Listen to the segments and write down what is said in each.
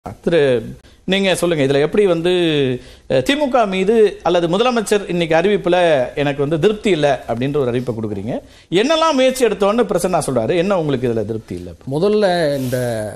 திரு நீங்க சொல்லுங்க இதுல எப்படி வந்து அஹ், திமுக மீது அல்லது முதலமைச்சர் இன்னைக்கு அறிவிப்புல எனக்கு வந்து திருப்தி இல்லை அப்படின்ற ஒரு அறிவிப்பை கொடுக்குறீங்க என்னெல்லாம் முயற்சி எடுத்தோன்னு பிரசன்னா சொல்றாரு என்ன உங்களுக்கு இதுல திருப்தி இல்லை முதல்ல இந்த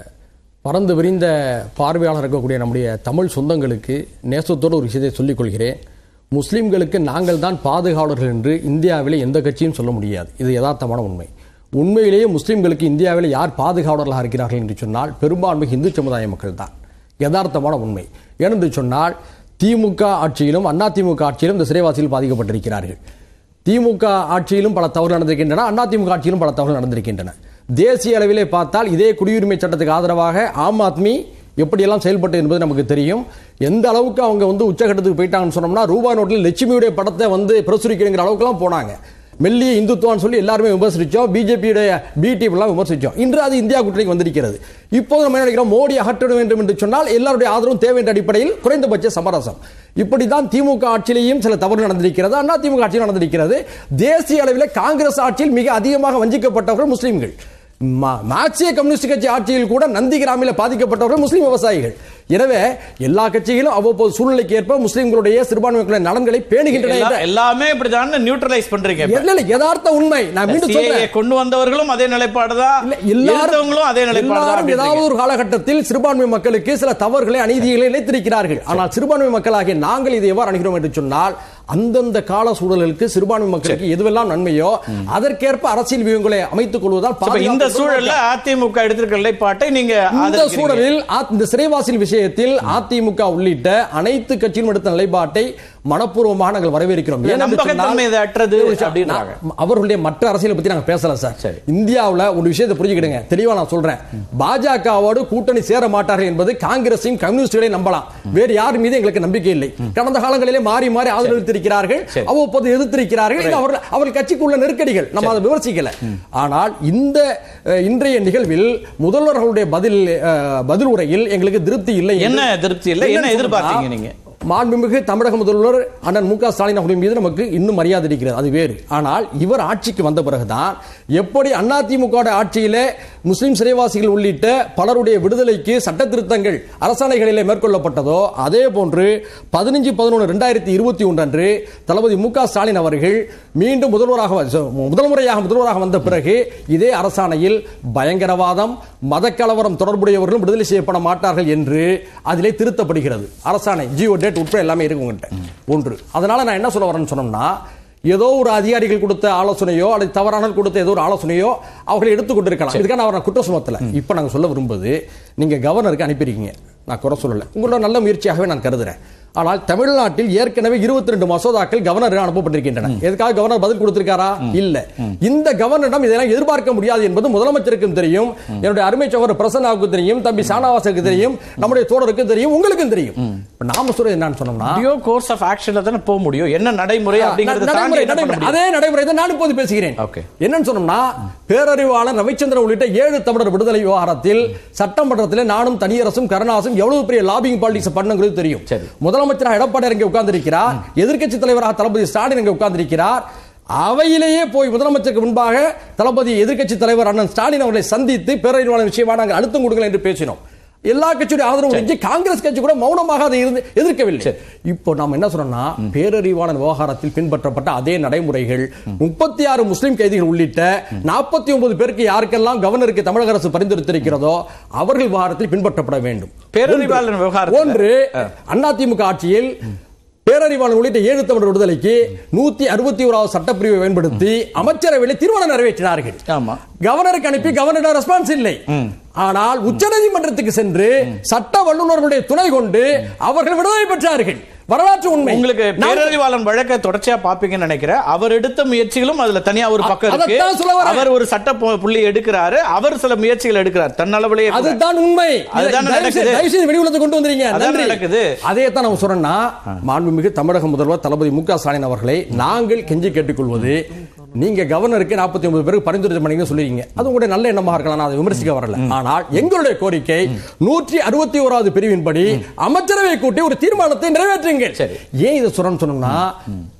பறந்து விரிந்த பார்வையாளர் இருக்கக்கூடிய நம்முடைய தமிழ் சொந்தங்களுக்கு நேசத்தோடு ஒரு விஷயத்தை சொல்லிக் கொள்கிறேன் முஸ்லிம்களுக்கு நாங்கள் தான் பாதுகாவலர்கள் என்று இந்தியாவிலே எந்த கட்சியும் சொல்ல முடியாது இது யதார்த்தமான உண்மை உண்மையிலேயே முஸ்லிம்களுக்கு இந்தியாவில் யார் பாதுகாவலர்களாக இருக்கிறார்கள் என்று சொன்னால் பெரும்பான்மை இந்து சமுதாய மக்கள் தான் யதார்த்தமான உண்மை ஏனென்று சொன்னால் திமுக ஆட்சியிலும் அதிமுக ஆட்சியிலும் இந்த சிறைவாசிகள் பாதிக்கப்பட்டிருக்கிறார்கள் திமுக ஆட்சியிலும் பல தவறு நடந்திருக்கின்றன அதிமுக ஆட்சியிலும் பல தவறு நடந்திருக்கின்றன தேசிய அளவிலே பார்த்தால் இதே குடியுரிமை சட்டத்துக்கு ஆதரவாக ஆம் ஆத்மி எப்படியெல்லாம் செயல்பட்டு என்பது நமக்கு தெரியும் எந்த அளவுக்கு அவங்க வந்து உச்சகட்டத்துக்கு போயிட்டாங்கன்னு சொன்னோம்னா ரூபாய் நோட்டில் லட்சுமியுடைய படத்தை வந்து பிரசுரிக்கணுங்கிற அளவுக்குலாம் போனாங்க மெல்லிய இந்துத்துவான்னு சொல்லி எல்லாருமே விமர்சிச்சோம் பிஜேபியுடைய பிடிஎம் எல்லாம் விமர்சிச்சோம் இன்று அது இந்தியா கூட்டணிக்கு வந்திருக்கிறது இப்போது நம்ம என்ன நினைக்கிறோம் மோடி அகற்ற வேண்டும் என்று சொன்னால் எல்லாருடைய ஆதரவும் தேவை என்ற அடிப்படையில் குறைந்தபட்ச சமரசம் இப்படித்தான் திமுக ஆட்சியிலேயும் சில தவறு நடந்திருக்கிறது அண்ணா திமுக ஆட்சியில் நடந்திருக்கிறது தேசிய அளவில் காங்கிரஸ் ஆட்சியில் மிக அதிகமாக வஞ்சிக்கப்பட்டவர்கள் முஸ்லிம்கள் மா- மார்க்சிய கம்யூனிஸ்ட் கட்சி ஆட்சியில் கூட நந்தி கிராமில் பாதிக்கப்பட்டவர்கள் முஸ்லிம் விவசாயிகள் எனவே எல்லா கட்சிகளும் அவ்வப்போது சூழ்நிலைக்கு ஏற்ப முஸ்லிம்களுடைய சிறுபான்மை மக்களின் நலன்களை பேணுகின்றன எல்லா- என்ற- எல்லாமே இப்படிதான் நியூட்ரலைஸ் பண்றீங்க இப்ப. இல்ல, இல்ல, யதார்த்த உண்மை நான் மீண்டும் CAA சொல்றேன் கொண்டு வந்தவர்களும் அதே நிலைப்பாடு தான் இல்ல, எல்லாரும் எல்லாரும் அதே நிலைப்பாடு தான் எல்லாரும் ஏதாவது அப்படின்றீங்க. ஒரு காலகட்டத்தில் சிறுபான்மை மக்களுக்கு சில தவறுகளை அநீதிகளை இழைத்திருக்கிறார்கள் ஆனால் சிறுபான்மை மக்களாகிய நாங்கள் இதை எவ்வாறு அணுகிறோம் என்று சொன்னால் அந்தந்த கால சூழலுக்கு சிறுபான்மை மக்களுக்கு எதுவெல்லாம் நன்மையோ அதற்கேற்ப அரசியல் வியூகங்களை அமைத்துக் கொள்வதால் அப்ப இந்த பாதுகாப்பு சூழல்ல அதிமுக எடுத்திருக்கிற நிலைப்பாட்டை நீங்க இந்த ஆதரிக்கிறீங்க. சூழலில் ஆ- இந்த சிறைவாசில் விஷயத்தில் அதிமுக உள்ளிட்ட அனைத்து கட்சியும் எடுத்த நிலைப்பாட்டை மனப்பூர்வமாக நாங்கள் வரவேற்கிறோம் ஏனென்று நம்பகத்தன்மை சொன்னால் இது அற்றது ஒரு விஷயம், அப்படின்றாங்க. நான் அவர்களுடைய மற்ற அரசியலை பத்தி நாங்க பேசல சார் சரி. இந்தியாவுல ஒரு விஷயத்தை புரிஞ்சுக்கிடுங்க தெளிவா நான் சொல்றேன் பாஜகவோடு கூட்டணி சேர மாட்டார்கள் என்பது காங்கிரஸையும் கம்யூனிஸ்டுகளையும் நம்பலாம் வேறு யார் மீது எங்களுக்கு நம்பிக்கை இல்லை கடந்த காலங்களிலே மாறி மாறி ஆதரவித்திருக்கிறார்கள் சரி. அவ்வப்போது எதிர்த்திருக்கிறார்கள் இது அவர்கள் அவர்கள் கட்சிக்குள்ள நெருக்கடிகள் நம்ம அதை விமர்சிக்கல ஆனால் இந்த அஹ், இன்றைய நிகழ்வில் முதல்வர்களுடைய பதில் அஹ், பதில் உரையில் எங்களுக்கு திருப்தி இல்லை என்று- என்ன திருப்தி இல்லை என்ன என்னன்னு எதிர்பார்த்தீங்க சொன்னா, நீங்க மாண்புமிகு தமிழக முதல்வர் அண்ணன் மு க ஸ்டாலின் அவர்களின் மீது நமக்கு இன்னும் மரியாதை இருக்கிறது அது வேறு ஆனால் இவர் ஆட்சிக்கு வந்த பிறகுதான் எப்படி அதிமுக ஆட்சியிலே முஸ்லிம் சிறைவாசிகள் உள்ளிட்ட பலருடைய விடுதலைக்கு சட்ட திருத்தங்கள் அரசாணைகளிலே மேற்கொள்ளப்பட்டதோ அதே போன்று பதினஞ்சு பதினொன்று ரெண்டாயிரத்தி இருபத்தி ஒன்று அன்று தளபதி மு க ஸ்டாலின் அவர்கள் மீண்டும் முதல்வராக வ- முதல் முறையாக முதல்வராக வந்த பிறகு இதே அரசாணையில் பயங்கரவாதம் மதக்கலவரம் தொடர்புடையவர்களும் விடுதலை செய்யப்பட மாட்டார்கள் என்று அதிலே திருத்தப்படுகிறது அரசாணை ஜியோ டேட் உட்பட எல்லாமே இருக்கு உங்கள்கிட்ட ஒன்று அதனால நான் என்ன சொல்ல வரேன்னு சொன்னோம்னா ஏதோ ஒரு அதிகாரிகள் கொடுத்த ஆலோசனையோ அல்லது தவறான கொடுத்த ஏதோ ஒரு ஆலோசனையோ அவர்களை எடுத்துக்கொண்டிருக்கலாம் இதுக்காக நான் அவரை குற்றம் சுமத்தல இப்போ நாங்கள் சொல்ல விரும்புவது நீங்க கவர்னருக்கு அனுப்பியிருக்கீங்க நான் குறை சொல்லல உங்களோட நல்ல முயற்சியாகவே நான் கருதுறேன் ஆனால் தமிழ்நாட்டில் ஏற்கனவே 22 ரெண்டு மசோதாக்கள் கவர்னர் அனுப்பப்பட்டிருக்கின்றன எதுக்காக கவர்னர் பதில் கொடுத்திருக்காரா இல்ல இந்த கவர்னரிடம் இதெல்லாம் எதிர்பார்க்க முடியாது என்பது முதலமைச்சருக்கும் தெரியும் என்னுடைய அருமை சகோதரர் பிரசன்னாவுக்கு தெரியும் தம்பி சானாவாசருக்கு தெரியும் நம்முடைய தோழருக்கும் தெரியும் உங்களுக்கும் தெரியும் இப்ப நாம சொல்றது என்னன்னு சொன்னோம்னா டியோ கோர்ஸ் ஆஃப் ஆக்ஷன்ல தானே போக முடியும் என்ன நடைமுறை அப்படிங்கறத தாண்டி நடைமுறை, என்ன பண்ண நடைமுறை. முடியும்? அதே நடைமுறை தான் நான் இப்போது பேசுகிறேன் Okay. என்னன்னு சொன்னோம்னா பேரறிவாளர் ரவிச்சந்திரன் உள்ளிட்ட ஏழு தமிழர் விடுதலை விவகாரத்தில் சட்டமன்றத்தில் நானும் தனியரசும் கருணாசும் எவ்வளவு பெரிய லாபிங் பாலிடிக்ஸ் பண்ணுங்கிறது தெரியும் சரி. முதலமைச்சராக எடப்பாடி இங்கே உட்கார்ந்திருக்கிறார் எதிர்க்கட்சி தலைவராக தளபதி ஸ்டாலின் இங்கே உட்கார்ந்திருக்கிறார் அவையிலேயே போய் முதலமைச்சருக்கு முன்பாக தளபதி எதிர்க்கட்சி தலைவர் அண்ணன் ஸ்டாலின் அவர்களை சந்தித்து பேரறிவாளர் விஷயமா நாங்கள் அழுத்தம் கொடுங்கள் என்று பேசினோம் எல்லா கட்சியுடைய ஆதரவு இருந்துச்சு. காங்கிரஸ் கட்சி கூட மௌனமாக அதை இருந்து எதிர்க்கவில்லை இப்போ நாம என்ன சொல்றோம்னா பேரறிவாளன் விவகாரத்தில் பின்பற்றப்பட்ட அதே நடைமுறைகள் முப்பத்தி ஆறு முஸ்லிம் கைதிகள் உள்ளிட்ட நாற்பத்தி ஒன்பது பேருக்கு யாருக்கெல்லாம் கவர்னருக்கு தமிழக அரசு பரிந்துரைத்திருக்கிறதோ அவர்கள் விவகாரத்தில் பின்பற்றப்பட வேண்டும் பேரறிவாளன் விவகாரத்துல- ஒன்று அதிமுக ஆட்சியில் பேரறிவாளன் உள்ளிட்ட ஏழு தமிழர் விடுதலைக்கு நூத்தி அறுபத்தி ஓராவது சட்டப்பிரிவை பயன்படுத்தி அமைச்சரவையில் தீர்மானம் நிறைவேற்றினார்கள் ஆமா. கவர்னருக்கு அனுப்பி கவர்னர் ரெஸ்பான்ஸ் இல்லை ஆனால் உச்சநீதிமன்றத்துக்கு சென்று சட்ட வல்லுநர்களுடைய துணை கொண்டு அவர்கள் விடுதலை பெற்றார்கள் வரலாற்று உண்மை உங்களுக்கு நாம் பேரறிவாளன் வழக்கை தொடர்ச்சியா பாப்பீங்கன்னு நினைக்கிறேன் அவர் எடுத்த முயற்சிகளும் அதுல தனியா ஒரு பக்கம் அ- இருக்கு அதைத்தான் சொல்ல வரேன். அவர் ஒரு சட்ட பு- புள்ளி எடுக்கிறாரு அவர் சில முயற்சிகள் எடுக்கிறார் தன்னளவிலேயே கூட. அதுதான் உண்மை அதுதான் தயவு செய்து- நடக்குது. தயவு செய்து வெளியுலகத்தை கொண்டு வந்தீங்க அதான் நன்றி நடக்குது. அதே தான் நம்ம சொல்றோம்னா மாண்புமிகு தமிழக முதல்வர் தளபதி மு க ஸ்டாலின் அவர்களை நாங்கள் கெஞ்சி கேட்டுக்கொள்வது நீங்க கவர்னருக்கு நாற்பத்தி ஒன்பது பேருக்கு பரிந்துரை பண்ணீங்க சொல்லிருக்கீங்க அது உங்களுடைய நல்ல எண்ணமாக இருக்கலாம் நான் அதை விமர்சிக்க வரல ஆனால் எங்களுடைய கோரிக்கை நூற்றி அறுபத்தி ஓராவது பிரிவின்படி அமைச்சரவை கூட்டி ஒரு தீர்மானத்தை நிறைவேற்றுங்கள் சரி. ஏன் இதை சொல்றேன்னு சொன்னோம்னா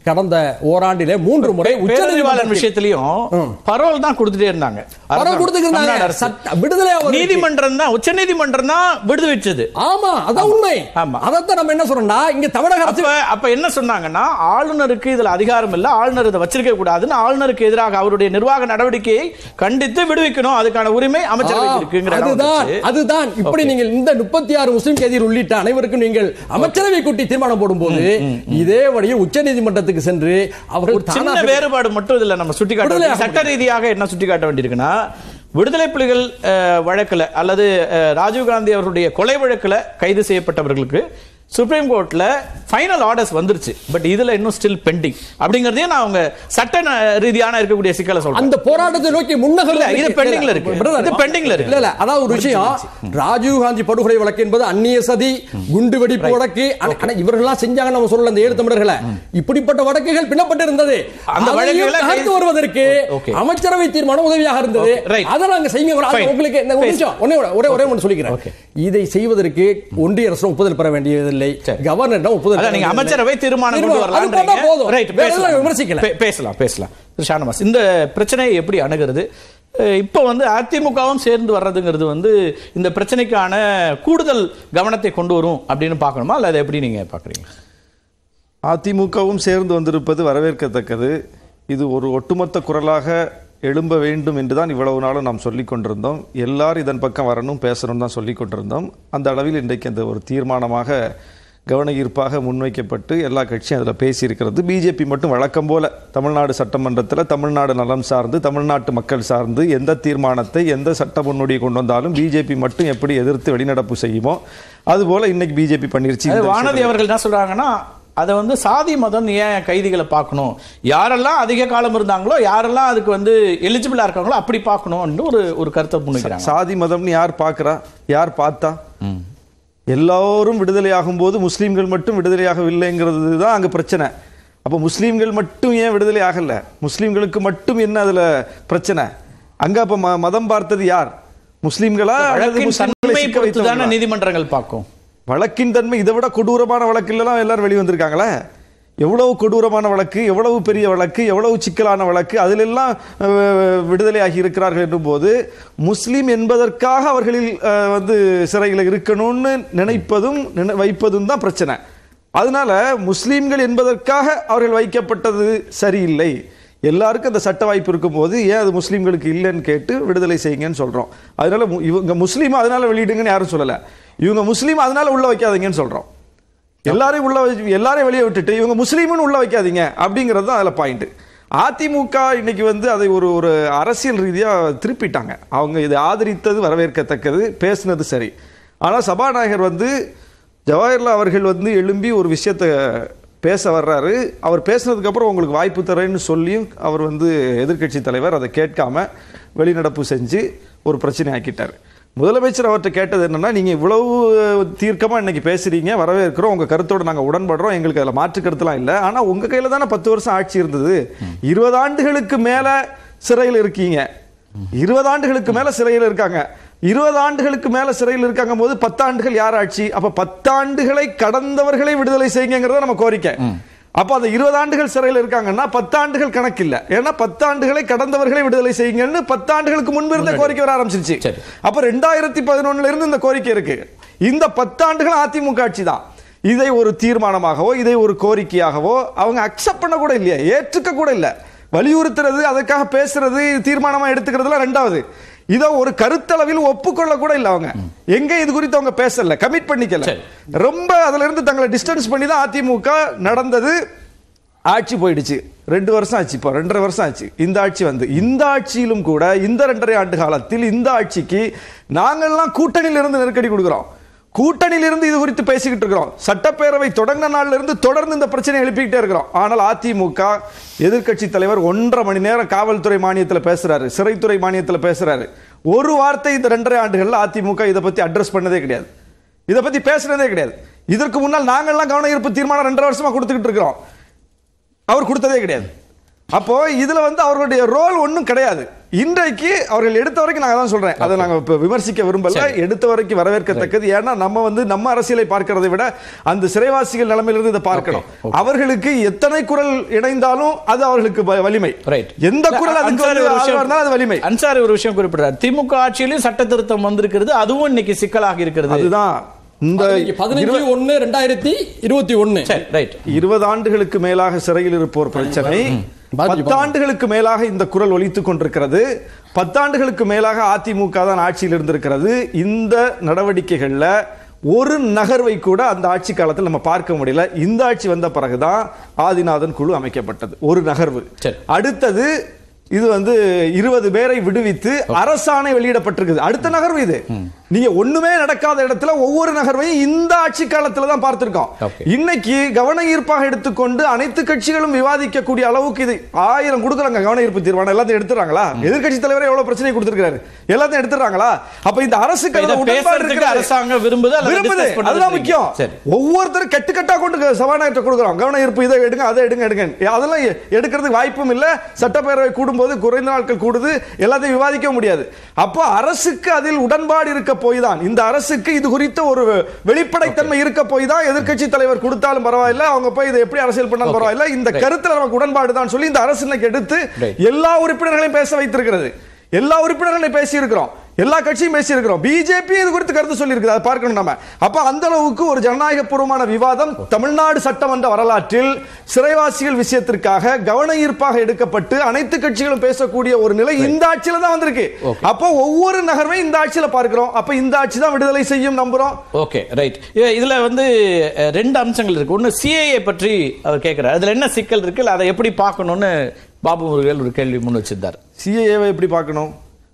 கடந்த ஓராண்டிலே மூன்று முறை பேரறிவாளன் உச்சநீதிமன்றத்தில் விஷயத்திலையும் பரோல் தான் கொடுத்துட்டே இருந்தாங்க பரோல் கொடுத்துக்கிட்டு தமிழ்நாடு இருந்தாங்க. அரசு. சட்ட- விடுதலை ஆவதற்கு- நீதிமன்றம் தான் உச்ச நீதிமன்றம் தான் விடுவிச்சது ஆமா அதான் உண்மை ஆமா. அதைத்தான் நம்ம என்ன சொல்றோம்னா இங்க தமிழக அரசு அப்ப அப்ப என்ன சொன்னாங்கன்னா ஆளுநருக்கு இதுல அதிகாரம் இல்ல ஆளுநர் இதை வச்சிருக்க கூடாதுன்னு ஆளுநருக்கு எதிராக அவருடைய நிர்வாக நடவடிக்கையை கண்டித்து விடுவிக்கணும் அதுக்கான உரிமை அமைச்சரவைக்கு இருக்குங்கிற இடம் அதுதான் வந்துச்சு. அதுதான் இப்படி நீங்கள் இந்த முப்பத்தி ஆறு முஸ்லிம் கைதிகள் உள்ளிட்ட அனைவருக்கும் நீங்கள் அமைச்சரவை கூட்டி தீர்மானம் போடும்போது இதே வழியில் உச்ச நீதிமன்றத்துக்கு சென்று அவர்கள் ஒரு சின்ன தானாக- வேறுபாடு மட்டும் இதுல நம்ம சுட்டி காட்ட விடுதலை வேண்டியது. சட்ட ரீதியாக என்ன சுட்டி காட்ட வேண்டியிருக்குன்னா விடுதலை புலிகள் அஹ், வழக்குல அல்லது அஹ், ராஜீவ்காந்தி அவருடைய கொலை வழக்குல கைது செய்யப்பட்டவர்களுக்கு சுப்ரீம் கோர்ட்ல ஃபைனல் ஆர்டர்ஸ் வந்துருச்சு பட் இதுல இன்னும் ஸ்டில் பெண்டிங் அப்படிங்கறதையும் நான் அவங்க சட்ட ந- ரீதியான இருக்கக்கூடிய சிக்கலை சொல்றேன் அந்த போராட்டத்தை நோக்கி முன்னகல் இல்ல, இது pendingல இருக்கு. இது pendingல இருக்கு. இல்ல இல்ல அதாவது ஒரு விஷயம் ராஜீவ் காந்தி படுகொலை வழக்கு என்பது அந்நிய சதி குண்டு வெடிப்பு வழக்கு ஆனா- ஆனா இவர்கள்லாம் செஞ்சாங்க நம்ம சொல்லல இந்த ஏழு தமிழர்களை இப்படிப்பட்ட வழக்குகள் பின்னப்பட்டு இருந்தது அந்த அதையும் வழக்குகளை தகர்த்து கைது- வருவதற்கு Okay. அமைச்சரவை தீர்மானம் உதவியாக இருந்தது Okay, right. அதை நாங்க செய்யுங்க அது Fine. உங்களுக்கு இந்த ஒரு Please. நிமிஷம் ஒண்ணே ஒண்ணு- ஒரே ஒரே ஒன்று சொல்லிக்கிறேன் Okay. இதை செய்வதற்கு ஒன்றிய அரசு ஒப்புதல் பெற வேண்டியதில்லை சரி. கவர்னரிடம் ஒப்புதல் அதான் பெற நீங்க வேண்டியதில்லை. அமைச்சரவை தீர்மானம் கொண்டு தீர்மானம். அது போட்டா வரலாம் போதும். ரைட் வேற எல்லாம் விமர்சிக்கல பேசலாம் பேசலாம் பேசலாம் திரு ஷானவாஸ் இந்த பிரச்சனையை எப்படி அணுகிறது அஹ் இப்போ வந்து அதிமுகவும் சேர்ந்து வர்றதுங்கிறது வந்து இந்த பிரச்சனைக்கான கூடுதல் கவனத்தை கொண்டு வரும் அப்படின்னு பார்க்கணுமா அல்ல அதை எப்படி நீங்க பாக்குறீங்க அதிமுகவும் சேர்ந்து வந்திருப்பது வரவேற்கத்தக்கது இது ஒரு ஒட்டுமொத்த குரலாக எழும்ப வேண்டும் என்று தான் இவ்வளவு நாளும் நாம் சொல்லிக் கொண்டிருந்தோம் எல்லாரும் இதன் பக்கம் வரணும் பேசணும் தான் சொல்லிக் கொண்டிருந்தோம் அந்த அளவில் இன்றைக்கு அந்த ஒரு தீர்மானமாக கவன ஈர்ப்பாக முன்வைக்கப்பட்டு எல்லா கட்சியும் அதில் பேசியிருக்கிறது பிஜேபி மட்டும் வழக்கம் போல தமிழ்நாடு சட்டமன்றத்தில் தமிழ்நாடு நலம் சார்ந்து தமிழ்நாட்டு மக்கள் சார்ந்து எந்த தீர்மானத்தை எந்த சட்ட முன்னோடியை கொண்டு வந்தாலும் பிஜேபி மட்டும் எப்படி எதிர்த்து வெளிநடப்பு செய்யுமோ அதுபோல இன்னைக்கு பிஜேபி பண்ணிருச்சு அது இந்த வானதி விஷயத்துல. அவர்கள் என்ன சொல்றாங்கன்னா அதை வந்து சாதி மதம் ஏன் கைதிகளை பார்க்கணும் யாரெல்லாம் அதிக காலம் இருந்தாங்களோ யாரெல்லாம் அதுக்கு வந்து எலிஜிபிளா இருக்காங்களோ அப்படி பார்க்கணும் ஒரு ஒரு கருத்தை முன்வைக்கிறாங்க சாதி மதம்னு யார் பார்க்கறா யார் பார்த்தா எல்லோரும் விடுதலையாகும் போது முஸ்லீம்கள் மட்டும் விடுதலையாகவில்லைங்கிறது தான் அங்க பிரச்சனை அப்போ முஸ்லீம்கள் மட்டும் ஏன் விடுதலை ஆகல முஸ்லீம்களுக்கு மட்டும் என்ன அதுல பிரச்சனை அங்க அப்ப ம- மதம் பார்த்தது யார் முஸ்லீம்களா அல்லது வழக்கின் முஸ்லிம்களை தன்மை சிக்க பொறுத்து தானே வைத்தவர்களா? நீதிமன்றங்கள் பார்க்கும் வழக்கின் தன்மை இதை விட கொடூரமான வழக்குலாம் எல்லாரும் வெளி வந்திருக்காங்களே எவ்வளவு கொடூரமான வழக்கு எவ்வளவு பெரிய வழக்கு எவ்வளவு சிக்கலான வழக்கு அதிலெல்லாம் அஹ், விடுதலையாகி இருக்கிறார்கள் என்னும் போது முஸ்லீம் என்பதற்காக அவர்களில் அஹ், வந்து சிறையில் இருக்கணும்னு நினைப்பதும் நினை- வைப்பதும் தான் பிரச்சனை அதனால முஸ்லீம்கள் என்பதற்காக அவர்கள் வைக்கப்பட்டது சரியில்லை எல்லாருக்கும் அந்த சட்ட வாய்ப்பு இருக்கும்போது ஏன் அது முஸ்லீம்களுக்கு இல்லைன்னு கேட்டு விடுதலை செய்யுங்கன்னு சொல்றோம் அதனால மு- இவங்க முஸ்லீம் அதனால வெளியிடுங்கன்னு யாரும் சொல்லல இவங்க முஸ்லீம் அதனால உள்ள வைக்காதீங்கன்னு சொல்றோம் எல்லாரையும் உள்ள வச்சு- எல்லாரையும் வெளியே விட்டுட்டு இவங்க முஸ்லீம்னு உள்ள வைக்காதீங்க அப்படிங்கிறது தான் அதுல பாயிண்ட் அதிமுக இன்னைக்கு வந்து அதை ஒரு ஒரு அரசியல் ரீதியா திருப்பிட்டாங்க அவங்க இதை ஆதரித்தது வரவேற்கத்தக்கது பேசுனது சரி ஆனா சபாநாயகர் வந்து ஜவஹர்லால் அவர்கள் வந்து எழும்பி ஒரு விஷயத்தை பேச வர்றாரு அவர் பேசுனதுக்கு அப்புறம் உங்களுக்கு வாய்ப்பு தரேன்னு சொல்லியும் அவர் வந்து எதிர்க்கட்சி தலைவர் அதை கேட்காம வெளிநடப்பு செஞ்சு ஒரு பிரச்சனை ஆக்கிட்டார் முதலமைச்சர் அவர்கிட்ட கேட்டது என்னன்னா நீங்க இவ்வளவு தீர்க்கமா இன்னைக்கு பேசுறீங்க வரவேற்கிறோம் உங்க கருத்தோட நாங்க உடன்படுறோம் எங்களுக்கு அதுல மாற்று கருத்துலாம் இல்ல ஆனா உங்க கையில தானே பத்து வருஷம் ஆட்சி இருந்தது இருபது ஆண்டுகளுக்கு மேல சிறையில் இருக்கீங்க இருபது ஆண்டுகளுக்கு மேல சிறையில் இருக்காங்க இருபது ஆண்டுகளுக்கு மேல சிறையில் இருக்காங்க போது பத்தாண்டுகள் யார் ஆட்சி அப்ப பத்தாண்டுகளை கடந்தவர்களை விடுதலை செய்யுங்கிறத நம்ம கோரிக்கை அப்ப அந்த இருபது ஆண்டுகள் சிறையில் இருக்காங்கன்னா பத்தாண்டுகள் கணக்கு இல்ல ஏன்னா பத்தாண்டுகளை கடந்தவர்களை விடுதலை செய்யுங்கன்னு பத்தாண்டுகளுக்கு முன்பு இருந்த கோரிக்கை வர ஆரம்பிச்சிருச்சு சரி. அப்ப ரெண்டாயிரத்தி பதினொன்னுல இருந்து இந்த கோரிக்கை இருக்கு இந்த பத்தாண்டுகள் அதிமுக ஆட்சி தான் இதை ஒரு தீர்மானமாகவோ இதை ஒரு கோரிக்கையாகவோ அவங்க அக்செப்ட் பண்ண கூட இல்லையா ஏற்றுக்க கூட இல்ல வலியுறுத்துறது அதுக்காக பேசுறது தீர்மானமா எடுத்துக்கிறதுலாம் ரெண்டாவது இதை ஒரு கருத்தளவில் ஒப்புக்கொள்ள கூட இல்ல அவங்க எங்க இது குறித்து அவங்க பேசல கமிட் பண்ணிக்கல சரி. ரொம்ப அதுல இருந்து தங்களை டிஸ்டன்ஸ் பண்ணி தான் அதிமுக நடந்தது ஆட்சி போயிடுச்சு ரெண்டு வருஷம் ஆச்சு இப்போ ரெண்டரை வருஷம் ஆச்சு இந்த ஆட்சி வந்து இந்த ஆட்சியிலும் கூட இந்த ரெண்டரை ஆண்டு காலத்தில் இந்த ஆட்சிக்கு நாங்கள்லாம் கூட்டணியில இருந்து நெருக்கடி கொடுக்குறோம் கூட்டணியில இருந்து இது குறித்து பேசிக்கிட்டு இருக்கிறோம் சட்டப்பேரவை தொடங்கின நாள்ல இருந்து தொடர்ந்து இந்த பிரச்சனை எழுப்பிக்கிட்டே இருக்கிறோம் ஆனால் அதிமுக எதிர்க்கட்சி தலைவர் ஒன்றரை மணி நேரம் காவல்துறை மானியத்தில் பேசுறாரு சிறைத்துறை மானியத்தில் பேசுறாரு ஒரு வார்த்தை இந்த ரெண்டரை ஆண்டுகள்ல அதிமுக இதை பத்தி அட்ரஸ் பண்ணதே கிடையாது இதை பத்தி பேசுனதே கிடையாது இதற்கு முன்னால் நாங்கள்லாம் கவன ஈர்ப்பு தீர்மானம் ரெண்டரை வருஷமா கொடுத்துக்கிட்டு இருக்கிறோம் அவர் கொடுத்ததே கிடையாது அப்போ இதுல வந்து அவர்களுடைய ரோல் ஒண்ணும் கிடையாது இன்றைக்கு அவர்கள் எடுத்த வரைக்கும் நாங்க தான் சொல்றேன் அதை நாங்க இப்ப விமர்சிக்க விரும்பல எடுத்த வரைக்கும் வரவேற்கத்தக்கது ஏன்னா நம்ம வந்து நம்ம அரசியலை பார்க்கிறதை விட அந்த சிறைவாசிகள் நிலைமையிலிருந்து இதை பார்க்கணும் அவர்களுக்கு எத்தனை குரல் இணைந்தாலும் அது அவர்களுக்கு வ- வலிமை ரைட் எந்த குரல் அதுக்கு அன்சாரி வந்து ஒரு விஷயம் ஆதரவா இருந்தாலும் அது வலிமை அன்சாரி ஒரு விஷயம் குறிப்பிடுறார் திமுக ஆட்சியிலும் சட்ட திருத்தம் வந்திருக்கிறது அதுவும் இன்னைக்கு சிக்கலாக இருக்கிறது அதுதான் இந்த பதினஞ்சு ஒன்னு ரெண்டாயிரத்தி இருபத்தி ஒன்னு சரி ரைட் இருபது ஆண்டுகளுக்கு மேலாக சிறையில் இருப்போர் பிரச்சனை பத்தாண்டுகளுக்கு மேலாக இந்த குரல் ஒலித்துக் கொண்டிருக்கிறது பத்தாண்டுகளுக்கு மேலாக அதிமுக தான் ஆட்சியில் இருந்திருக்கிறது இந்த நடவடிக்கைகள்ல ஒரு நகர்வை கூட அந்த ஆட்சி காலத்தில் நம்ம பார்க்க முடியல இந்த ஆட்சி வந்த பிறகுதான் ஆதிநாதன் குழு அமைக்கப்பட்டது ஒரு நகர்வு சரி. அடுத்தது இது வந்து இருபது பேரை விடுவித்து அரசாணை வெளியிடப்பட்டிருக்குது அடுத்த நகர்வு இது நீங்க ஒண்ணுமே நடக்காத இடத்துல ஒவ்வொரு நகர்வையும் இந்த ஆட்சி காலத்துல தான் பார்த்திருக்கோம் Okay. இன்னைக்கு கவன ஈர்ப்பாக எடுத்துக்கொண்டு அனைத்து கட்சிகளும் விவாதிக்கக்கூடிய அளவுக்கு இது ஆயிரம் கொடுக்குறாங்க கவன ஈர்ப்பு தீர்மானம் எல்லாத்தையும் எடுத்துறாங்களா எதிர்க்கட்சி தலைவரே எவ்வளவு பிரச்சனை கொடுத்திருக்காரு எல்லாத்தையும் எடுத்துறாங்களா அப்ப இந்த அரசுக்கு அதுல இதை உடன்பாடு பேசுறதுக்கு இருக்கிறது. அரசாங்கம் விரும்புது அல்லது விரும்புது discuss பண்றது அதுதான் இல்லைங்க. முக்கியம் சரி ஒவ்வொருத்தரும் கட்டு கட்டா கொண்டு சபாநாயகர்கிட்ட கொடுக்குறோம் கவன ஈர்ப்பு இதை எடுங்க அதை எடுங்க எடுங்க அதெல்லாம் எ- எடுக்கிறதுக்கு வாய்ப்பும் இல்ல சட்டப்பேரவை கூடும்போது குறைந்த நாட்கள் கூடுது எல்லாத்தையும் விவாதிக்க முடியாது அப்போ அரசுக்கு அதில் உடன்பாடு இருக்க போய் தான் இந்த அரசுக்கு இது குறித்த ஒரு வெளிப்படைத்தன்மை இருக்க போய் தான் எதிர்க்கட்சி தலைவர் கொடுத்தாலும் பரவாயில்ல அவங்க போய் இதை எப்படி அரசியல் பண்ணாலும் Okay. பரவாயில்ல இந்த Right. கருத்துல நமக்கு உடன்பாடு தான் சொல்லி இந்த அரசு இன்னைக்கு எடுத்து Right. எல்லா உறுப்பினர்களையும் பேச வைத்திருக்கிறது எல்லா உறுப்பினர்களையும் பேசி இருக்கிறோம் எல்லா கட்சியும் பேசி இருக்கிறோம் பிஜேபி இது குறித்து கருத்து சொல்லி இருக்குது அதை பார்க்கணும் நம்ம அப்ப அந்த அளவுக்கு ஒரு ஜனநாயக பூர்வமான விவாதம் தமிழ்நாடு சட்டமன்ற வரலாற்றில் சிறைவாசிகள் விஷயத்திற்காக கவன ஈர்ப்பாக எடுக்கப்பட்டு அனைத்து கட்சிகளும் பேசக்கூடிய ஒரு நிலை இந்த ஆட்சியில தான் வந்திருக்கு அப்போ ஒவ்வொரு நகர்வையும் இந்த ஆட்சியில பார்க்கிறோம் அப்ப இந்த ஆட்சி தான் விடுதலை செய்யும் நம்புறோம் ஓகே ரைட் இதுல வந்து அஹ், ரெண்டு அம்சங்கள் இருக்கு ஒன்னு சிஏஏ பற்றி அவர் கேட்கிறார் அதுல என்ன சிக்கல் இருக்கு இல்ல அதை எப்படி பார்க்கணும்னு பாபு முருகல் ஒரு கேள்வி முன் வச்சிருந்தார் சிஏஏவை எப்படி பார்க்கணும்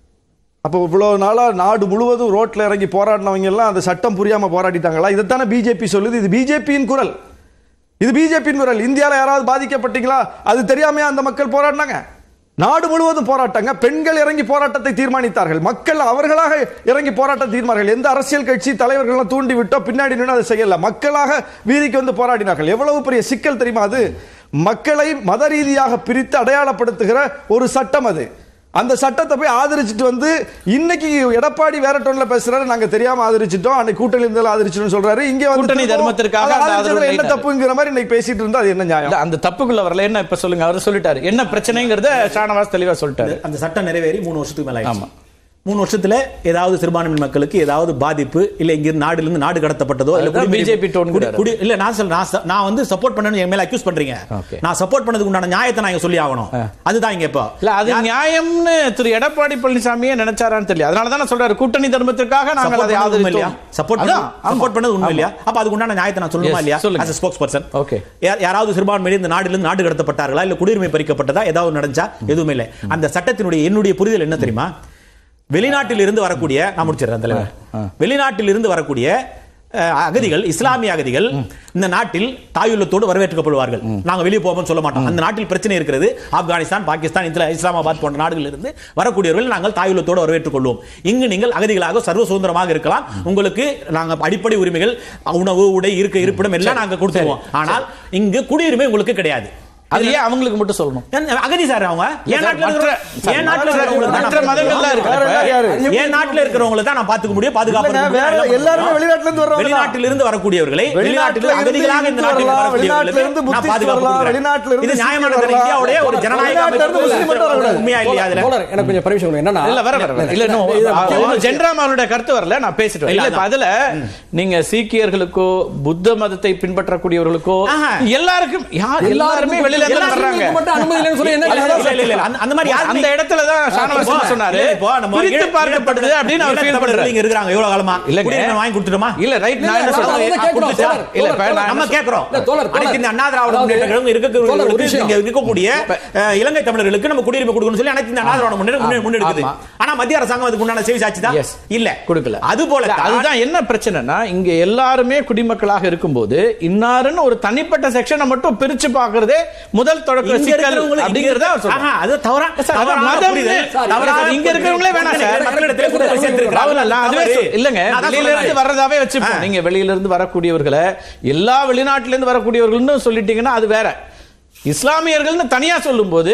அப்போ இவ்வளவு நாளா நாடு முழுவதும் ரோட்ல இறங்கி போராடினவங்க எல்லாம் அந்த சட்டம் புரியாம போராடிட்டாங்களா இதைத்தானே பிஜேபி சொல்லுது இது பிஜேபியின் குரல் இது பிஜேபியின் குரல் இந்தியால யாராவது பாதிக்கப்பட்டீங்களா அது தெரியாமையா அந்த மக்கள் போராடினாங்க நாடு முழுவதும் போராட்டங்க பெண்கள் இறங்கி போராட்டத்தை தீர்மானித்தார்கள் மக்கள் அவர்களாக இறங்கி போராட்டம் தீர்மார்கள் எந்த அரசியல் கட்சி தலைவர்கள் தூண்டி விட்டோ பின்னாடி நின்று அதை செய்யல மக்களாக வீதிக்கு வந்து போராடினார்கள் எவ்வளவு பெரிய சிக்கல் தெரியுமா அது மக்களை மத ரீதியாக பிரித்து அடையாளப்படுத்துகிற ஒரு சட்டம் அது அந்த சட்டத்தை போய் ஆதரிச்சிட்டு வந்து இன்னைக்கு எடப்பாடி வேற டோன்ல பேசுறாரு நாங்க தெரியாம ஆதரிச்சிட்டோம் அன்னைக்கு கூட்டணி இருந்தாலும் ஆதரிச்சிட்டோம் சொல்றாரு இங்க வந்து கூட்டணி திரும்பவும் தர்மத்திற்காக அதை அந்த ஆதரிச்சதுல ஆதரவு என்ன இல்லைனாரு. தப்புங்கிற மாதிரி இன்னைக்கு பேசிட்டு இருந்தா அது என்ன நியாயம் இல்ல அந்த தப்புக்குள்ள வரல என்ன இப்ப சொல்லுங்க அவர் சொல்லிட்டாரு என்ன பிரச்சனைங்கிறத ஷானவாஸ் தெளிவா சொல்லிட்டாரு அந்த சட்டம் நிறைவேறி மூணு வருஷத்துக்கு மேல ஆமா மூணு வருஷத்துல ஏதாவது சிறுபான்மை மக்களுக்கு ஏதாவது பாதிப்பு இல்ல இங்க நாடுல இருந்து நாடு கடத்தப்பட்டதோ இல்ல அதுதான் குடியுரிமை- BJP டோன்கிறாரு. குடி- குடி- இல்ல நான் சொல்ல நான் ச- நான் வந்து சப்போர்ட் பண்ணனு என் மேல அக்யூஸ் பண்றீங்க Okay. நான் சப்போர்ட் பண்ணதுக்கு உண்டான நியாயத்தை நான் இங்க சொல்லி ஆகணும் அதுதான் இங்க இப்போ இல்ல அது நியாயம்னு திரு எடப்பாடி பழனிசாமியே நினைச்சாரான்னு தெரியல அதனால தான் சொல்றாரு கூட்டணி தர்மத்திற்காக நாங்கள் அதை சப்போர்ட் இல்லையா ஆதரித்தோம் சப்போர்ட் அதான், ஆமா. சப்போர்ட் பண்ணது உண்மை ஆமா. இல்லையா அப்ப அதுக்கு உண்டான நியாயத்தை நான் சொல்லணுமா Yes, இல்லையா சொல்லுங்க. as a spokesperson Okay. யா- யாராவது சிறுபான்மையில இந்த நாடுல இருந்து நாடு கடத்தப்பட்டார்களா இல்ல குடியுரிமை பறிக்கப்பட்டதா ஏதாவது நடந்துச்சா எதுவுமே இல்லை அந்த சட்டத்தினுடைய என்னுடைய புரிதல் என்ன தெரியுமா வெளிநாட்டில் இருந்து வரக்கூடிய நான் முடிச்சிடுறேன் தலைவர் வெளிநாட்டில் இருந்து வரக்கூடிய அஹ், அகதிகள் இஸ்லாமிய அகதிகள் இந்த நாட்டில் தாயுள்ளத்தோடு வரவேற்கப்படுவார்கள் நாங்க வெளியே போவோம்னு சொல்ல மாட்டோம் அந்த நாட்டில் பிரச்சனை இருக்கிறது ஆப்கானிஸ்தான் பாகிஸ்தான் இஸ்லா- இஸ்லாமாபாத் போன்ற நாடுகளில் இருந்து வரக்கூடியவர்கள் நாங்கள் தாயுள்ளத்தோடு வரவேற்றுக் கொள்வோம் இங்கு நீங்கள் அகதிகளாக சர்வ சுதந்திரமாக இருக்கலாம் உங்களுக்கு நாங்க அடிப்படை உரிமைகள் உணவு உடை இருக்க இருப்பிடம் எல்லாம் நாங்க கொடுத்துருவோம் ஆனால் இங்கு குடியுரிமை உங்களுக்கு கிடையாது அது ஏன் அவங்களுக்கு மட்டும் சொல்லணும் என்ன, அகதி சார் அவங்க என் நாட்டுல மற்ற- இருக்கிற- என் நாட்டுல இருக்கிறவங்களுக்கு தான் மற்ற நான் மதங்கள்லாம் இருக்கு. வேற வேற யாரு? என் நாட்டுல இருக்கிறவங்களை தான் நான் பாத்துக்க முடியும் பாதுகாப்பு இல்லைங்க, கொடுக்க வேற முடியும். எல்லாருமே வெளிநாட்டுல இருந்து வர்றவங்க தான். வெளிநாட்டில இருந்து வரக்கூடியவர்களை வெளிநாட்டுல வெளிநாட்டில் இருந்து அகதிகளாக இந்த இந்து நாட்டில் வரலாம், வரக்கூடியவர்களுக்கு வெளிநாட்டுல இருந்து நான் புத்திஸ்ட் பாதுகாப்பு வரலாம், கொடுக்கிறேன். வெளிநாட்டுல இருந்து இது நியாயமான சிக்கியம் வரலாம். இந்தியாவுடைய ஒரு ஜனநாயக வெளிநாட்டுல இருந்து அமைப்பு முஸ்லிம் மட்டும் வரக்கூடாது. உண்மையா இல்லையா அதுல தோழர், எனக்கு கொஞ்சம் பர்மிஷன் கொடுங்க என்னன்னா இல்ல வர வர வர. இல்ல இது இன்னும் முக்கியமான ஜென்ராம் அவருடைய கருத்து வரல நான் பேசிட்டு வரேன். இல்ல இப்ப அதுல நீங்க சீக்கியர்களுக்கோ புத்த மதத்தை பின்பற்றக்கூடியவர்களுக்கோ ஆஹா. எல்லாருக்கும் யார் எல்லாருமே வெளியில இருந்து எல்லாருக்கும் வர்றாங்க மட்டும் அனுமதி இல்லைன்னு சொல்லி என்ன இல்ல, இல்ல, இல்ல, இல்ல, அந்த- அந்த மாதிரி யாருமே- அந்த இடத்துல தான் ஷானவாஸ் இப்போ, சொன்னாரு இல்ல, இப்போ நம்ம பிரித்து ஈழ- பார்க்கப்படுது அப்படின்னு அவர் ஃபீல் ஈழத்தமிழர்கள் பண்றாரு இங்க இருக்கிறாங்க எவ்வளவு காலமா இல்லங்க. குடியுரிமை வாங்கி கொடுத்துட்டோமா இல்ல ரைட் நான் என்ன இல்ல, சொல்றேன் நான் வந்து கேட்கிறோம், கொடுத்துச்சா? தோழர், இல்ல, தோழர், இப்ப நான் நம்ம கேட்கிறோம் இல்ல, தோழர், தோழர். அனைத்து இந்த அண்ணா திராவிட அதாவது- முன்னேற்ற கழகம் தோழர், ஒரு இருக்கிறவங்களுக்கு விஷயம். இங்க இருக்கக்கூடிய அஹ், இலங்கை தமிழர்களுக்கு நம்ம குடியுரிமை கொடுக்கணும்னு சொல்லி அனைத்து இந்த அண்ணா திராவிட முன்னேற்ற முன்னே- முன்னெடுக்குது ஆமா. ஆனா மத்திய அரசாங்கம் அதுக்கு உண்டான செவி சாட்சி தான் Yes. இல்ல கொடுக்கல அது போல இல்ல, அதுதான் என்ன பிரச்சனைனா இங்க எல்லாருமே குடிமக்களாக இருக்கும்போது இன்னாருன்னு ஒரு தனிப்பட்ட செக்ஷனை மட்டும் பிரிச்சு பாக்குறதே முதல் தொடக்க இங்க சிக்கல் இருக்கிறவங்களுக்கு அப்படிங்கறத அவர் சொல்றாரு. ஆஹா, அது தவறா சார், அவர் தவறான மதம்னு- புரிதல். சார், தவறான சார், இங்க இருக்கிறவங்களே வேணாம் சார். மக்களிடத்திலே கொண்டு போய் சேர்த்திருக்கிறார்கள். ராகுல் அல்ல, அதுவே தவறு. சொல்- இல்லங்க நான் தான் வெளியில இருந்து சொல்றேன். வர்றதாவே வச்சுப்போம் ஆ. நீங்க வெளியில இருந்து வரக்கூடியவர்களை எல்லா வெளிநாட்டுல இருந்து வரக்கூடியவர்கள்னு சொல்லிட்டீங்கன்னா அது வேற இஸ்லாமியர்கள்னு தனியா சொல்லும்போது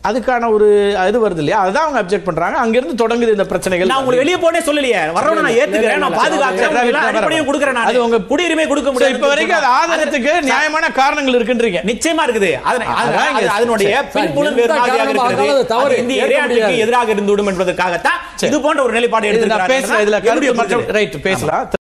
அதுக்கான ஒரு இது வருது இல்லையா அதுதான் அவங்க அப்செக்ட் பண்றாங்க அங்கிருந்து தொடங்குது இந்த பிரச்சனைகள் நான் உங்களுக்கு வெளியே போனே சொல்லலையே வரவன நான் ஏத்துக்கிறேன் நான் பாதுகாக்கிறேன் சரி, எல்லா சரி, அடிப்படையும் கொடுக்கிறேன் அது நான் உங்க குடியுரிமை கொடுக்க So, முடியாது இப்ப வரைக்கும் அது ஆதாரத்துக்கு நியாயமான காரணங்கள் இருக்குன்றீங்க நிச்சயமா இருக்குது அது- அது- அதான் இங்க- அது- அதனுடைய சார், பின்புலம் எந்த வேறு மாதிரியாக காரணமாக இருக்கிறது. இருந்தாலும் அது தவறு. அது இந்திய ஏற்க இறையாண்மைக்கு முடியாது. எதிராக இருந்துவிடும் என்பதற்காகத்தான் இது போன்ற ஒரு நிலைப்பாடு இது நான் எடுத்திருக்கிறார்கள் பேசுறேன் இதுல என்னுடைய கருத்து புரிதல். ரைட் பேசலாம்